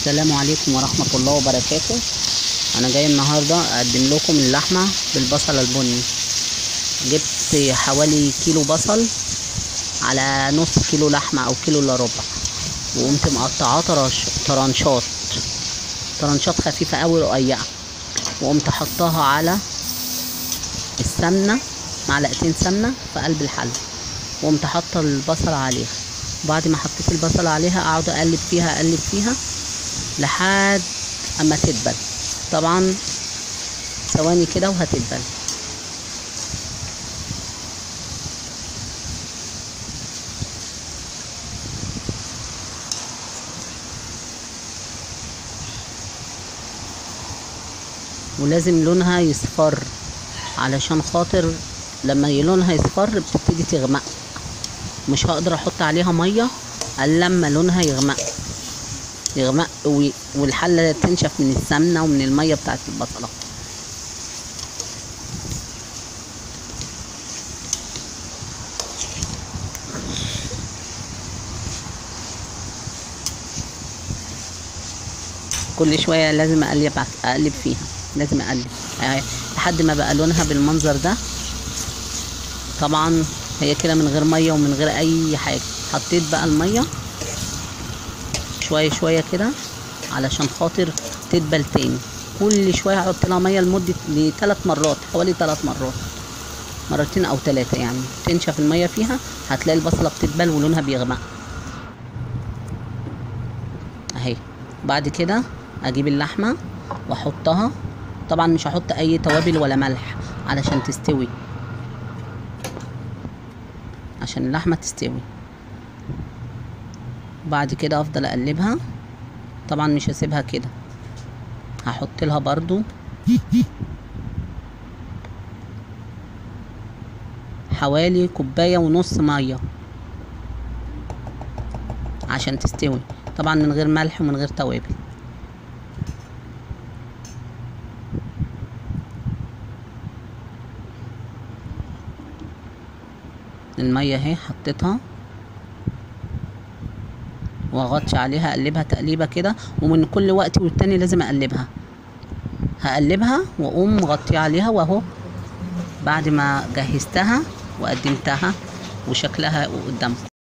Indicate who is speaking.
Speaker 1: السلام عليكم ورحمة الله وبركاته أنا جاي النهاردة أقدم لكم اللحمة بالبصل البني جبت حوالي كيلو بصل على نص كيلو لحمة أو كيلو إلا ربع وقمت مقطعاه طرش- طرنشات طرنشات خفيفة أوي رقيقة وقمت حطاها على السمنة معلقتين سمنة في قلب الحلة وقمت حاطة البصل عليها وبعد ما حطيت البصل عليها اقعد اقلب فيها اقلب فيها لحد اما تدبل طبعا ثواني كده وهتدبل ولازم لونها يصفر علشان خاطر لما لونها يصفر بتبتدي تغمق مش هقدر احط عليها ميه الا لما لونها يغمق يغمق وي- والحله تنشف من السمنه ومن الميه بتاعت البصله كل شويه لازم اقلب اقلب فيها لازم اقلب أهي، لحد ما بقى لونها بالمنظر ده طبعا هي كده من غير ميه ومن غير اي حاجه حطيت بقى الميه شويه شويه كده علشان خاطر تدبل تاني كل شويه هحط لها ميه لمده لثلاث مرات حوالي ثلاث مرات مرتين او ثلاثه يعني تنشف الميه فيها هتلاقي البصله بتدبل ولونها بيغمق اهي بعد كده اجيب اللحمه واحطها طبعا مش هحط اي توابل ولا ملح علشان تستوي عشان اللحمه تستوي بعد كده افضل اقلبها طبعا مش هسيبها كده هحط لها برضو حوالي كوبايه ونص ميه عشان تستوي طبعا من غير ملح ومن غير توابل الميه اهي حطيتها واغطي عليها اقلبها تقليبه كده ومن كل وقت والتاني لازم اقلبها هقلبها واقوم مغطيه عليها واهو بعد ما جهزتها وقدمتها وشكلها قدامكم